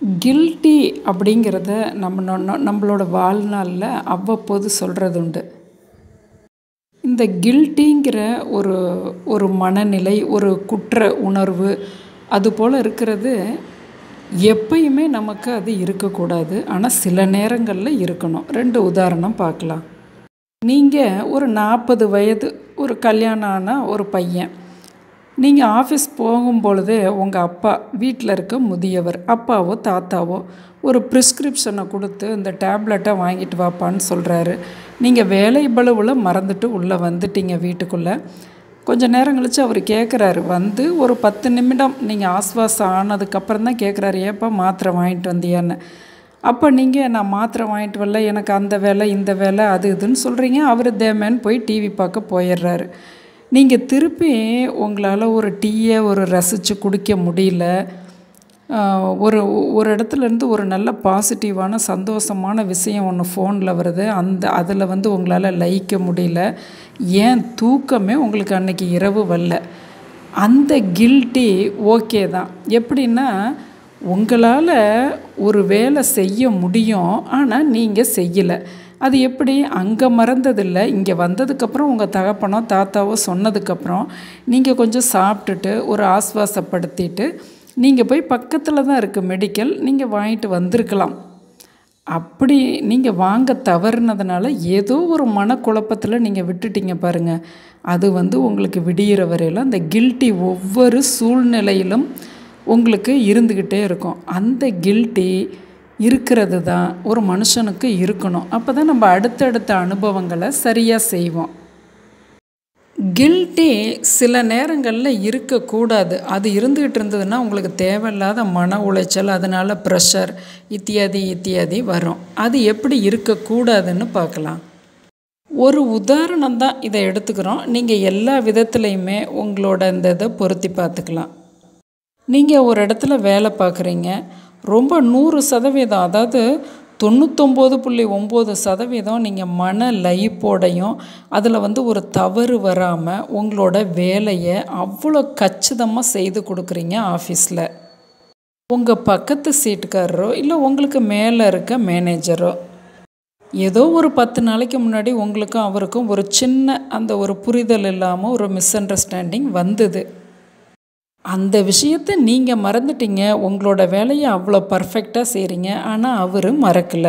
guilty அப்படிங்கிறத நம்ம நொ- நம்மளோட வாழ்நாளில் அவ்வப்போது சொல்கிறது உண்டு இந்த கில்ட்டிங்கிற ஒரு ஒரு மனநிலை ஒரு குற்ற உணர்வு அது போல் இருக்கிறது எப்பயுமே நமக்கு அது இருக்கக்கூடாது ஆனால் சில நேரங்களில் இருக்கணும் ரெண்டு உதாரணம் பார்க்கலாம் நீங்கள் ஒரு நாற்பது வயது ஒரு கல்யாணம் ஆன ஒரு பையன் நீங்கள் ஆஃபீஸ் போகும் பொழுதே உங்கள் அப்பா வீட்டில் இருக்க முதியவர் அப்பாவோ தாத்தாவோ ஒரு ப்ரிஸ்கிரிப்ஷனை கொடுத்து இந்த டேப்லெட்டை வாங்கிட்டு வாப்பான்னு சொல்கிறாரு நீங்கள் வேலை பளுவில் மறந்துட்டு உள்ளே வந்துட்டீங்க வீட்டுக்குள்ளே கொஞ்ச நேரம் கழித்து அவர் கேட்குறாரு வந்து ஒரு பத்து நிமிடம் நீங்கள் ஆஸ்வாசம் ஆனதுக்கப்புறம் தான் கேட்குறாரு ஏப்பா மாத்திரை வாங்கிட்டு வந்தியான்னு அப்போ நீங்கள் நான் மாத்திரை வாங்கிட்டு வரல எனக்கு அந்த வேலை இந்த வேலை அது இதுன்னு சொல்கிறீங்க அவர் தேமேன்னு போய் டிவி பார்க்க போயிடுறாரு நீங்கள் திருப்பி உங்களால் ஒரு டீயை ஒரு ரசித்து குடிக்க முடியல ஆஹ் ஒரு ஒரு இடத்துலேருந்து ஒரு நல்ல பாசிட்டிவான சந்தோஷமான விஷயம் ஒன்று ஃபோனில் வருது அந்த அதில் வந்து உங்களால் லயிக்க முடியல ஏன் தூக்கமே உங்களுக்கு அன்னைக்கு இரவு வரல அந்த கில்ட்டி ஓகே தான் எப்படின்னா உங்களால் ஒரு வேலை செய்ய முடியும் ஆனால் நீங்கள் செய்யலை அது எப்படி அங்கே மறந்ததில்லை இங்கே வந்ததுக்கப்புறம் உங்கள் தகப்பனோ தாத்தாவோ சொன்னதுக்கப்புறம் நீங்கள் கொஞ்சம் சாப்பிட்டுட்டு ஒரு ஆஸ்வாசப்படுத்திட்டு நீங்கள் போய் பக்கத்தில் தான் இருக்குது மெடிக்கல் நீங்கள் வாங்கிட்டு வந்திருக்கலாம் அப்படி நீங்கள் வாங்க தவறுனதுனால ஏதோ ஒரு மனக்குழப்பத்தில் நீங்கள் விட்டுட்டீங்க பாருங்கள் அது வந்து உங்களுக்கு விடியிற வரையில் அந்த கில்ட்டி ஒவ்வொரு சூழ்நிலையிலும் உங்களுக்கு இருந்துக்கிட்டே இருக்கும் அந்த கில்ட்டி இருக்கிறது தான் ஒரு மனுஷனுக்கு இருக்கணும் அப்போ தான் நம்ம அடுத்தடுத்த அனுபவங்களை சரியாக செய்வோம் கில்ட்டி சில நேரங்களில் இருக்கக்கூடாது அது இருந்துகிட்டு இருந்ததுன்னா உங்களுக்கு தேவையில்லாத மன உளைச்சல் அதனால் ப்ரெஷர் இத்தியாதி இத்தியாதி வரும் அது எப்படி இருக்கக்கூடாதுன்னு பார்க்கலாம் ஒரு உதாரணம் தான் இதை எடுத்துக்கிறோம் நீங்கள் எல்லா விதத்துலையுமே உங்களோட இந்த இதை பொருத்தி பார்த்துக்கலாம் நீங்கள் ஒரு இடத்துல வேலை பார்க்குறீங்க ரொம்ப நூறு சதவீதம் அதாவது தொண்ணூத்தொம்பது புள்ளி ஒம்பது சதவீதம் நீங்கள் மன லயிப்போடையும் அதில் வந்து ஒரு தவறு வராமல் உங்களோட வேலையை அவ்வளோ கச்சிதமாக செய்து கொடுக்குறீங்க ஆஃபீஸில் உங்கள் பக்கத்து சீட்டுக்காரரோ இல்லை உங்களுக்கு மேலே இருக்க மேனேஜரோ ஏதோ ஒரு பத்து நாளைக்கு முன்னாடி உங்களுக்கும் அவருக்கும் ஒரு சின்ன அந்த ஒரு புரிதல் இல்லாமல் ஒரு மிஸ் அண்டர்ஸ்டாண்டிங் வந்தது அந்த விஷயத்தை நீங்கள் மறந்துட்டீங்க உங்களோட வேலையை அவ்வளோ பர்ஃபெக்டாக செய்கிறீங்க ஆனால் அவர் மறக்கலை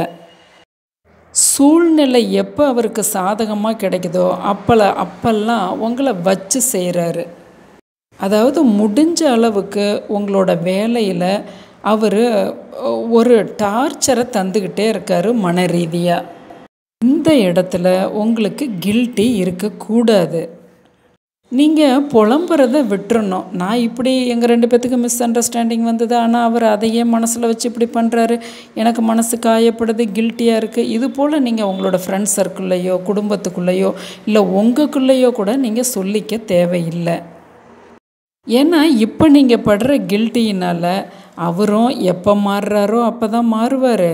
சூழ்நிலை எப்போ அவருக்கு சாதகமாக கிடைக்குதோ அப்பல அப்பெல்லாம் உங்களை வச்சு செய்கிறாரு அதாவது முடிஞ்ச அளவுக்கு உங்களோட வேலையில் அவர் ஒரு டார்ச்சரை தந்துக்கிட்டே இருக்கார் மன ரீதியாக இந்த இடத்துல உங்களுக்கு கில்ட்டி இருக்கக்கூடாது நீங்கள் புலம்புறத விட்டுறணும் நான் இப்படி எங்கள் ரெண்டு பேத்துக்கு மிஸ் அண்டர்ஸ்டாண்டிங் வந்தது ஆனால் அவர் அதையே மனசில் வச்சு இப்படி பண்ணுறாரு எனக்கு மனசு காயப்படுது கில்ட்டியாக இருக்குது இது போல் நீங்கள் உங்களோட ஃப்ரெண்ட்ஸ் சர்க்கிள்லையோ குடும்பத்துக்குள்ளேயோ இல்லை உங்களுக்குள்ளேயோ கூட நீங்கள் சொல்லிக்க தேவையில்லை ஏன்னா இப்போ நீங்கள் படுற கில்ட்டியினால் அவரும் எப்போ மாறுறாரோ அப்போ தான் மாறுவார்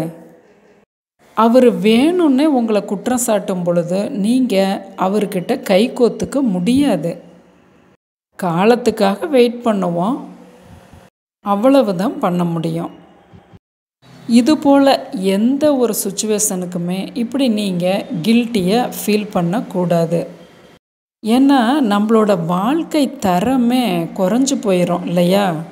அவர் வேணும்னே உங்களை குற்றம் சாட்டும் பொழுது நீங்கள் அவர்கிட்ட கை கோத்துக்க முடியாது காலத்துக்காக வெயிட் பண்ணுவோம் அவ்வளவுதான் பண்ண முடியும் இது போல் எந்த ஒரு சுச்சுவேஷனுக்குமே இப்படி நீங்கள் கில்ட்டியை ஃபீல் பண்ணக்கூடாது ஏன்னா நம்மளோட வாழ்க்கை தரமே குறைஞ்சு போயிடும் இல்லையா